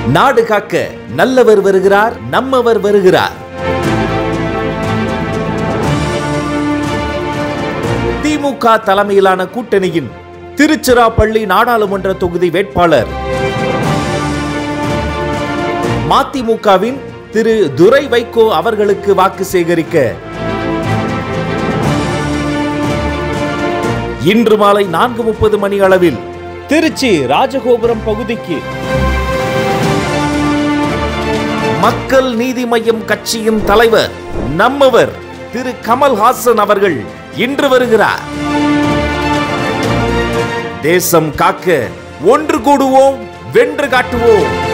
நாடு காக்க நல்லவர் வருகிறார் நம்மவர் வருகிறார் திமுக தலைமையிலான கூட்டணியின் திருச்சிராப்பள்ளி நாடாளுமன்ற தொகுதி வேட்பாளர் மதிமுகவின் திரு துரை வைகோ அவர்களுக்கு வாக்கு சேகரிக்க இன்று மாலை நான்கு முப்பது மணி அளவில் திருச்சி ராஜகோபுரம் பகுதிக்கு மக்கள் நீதி மய்யம் கட்சியின் தலைவர் நம்மவர் திரு கமல்ஹாசன் அவர்கள் இன்று வருகிறார் தேசம் காக்க ஒன்று கூடுவோம் வென்று காட்டுவோம்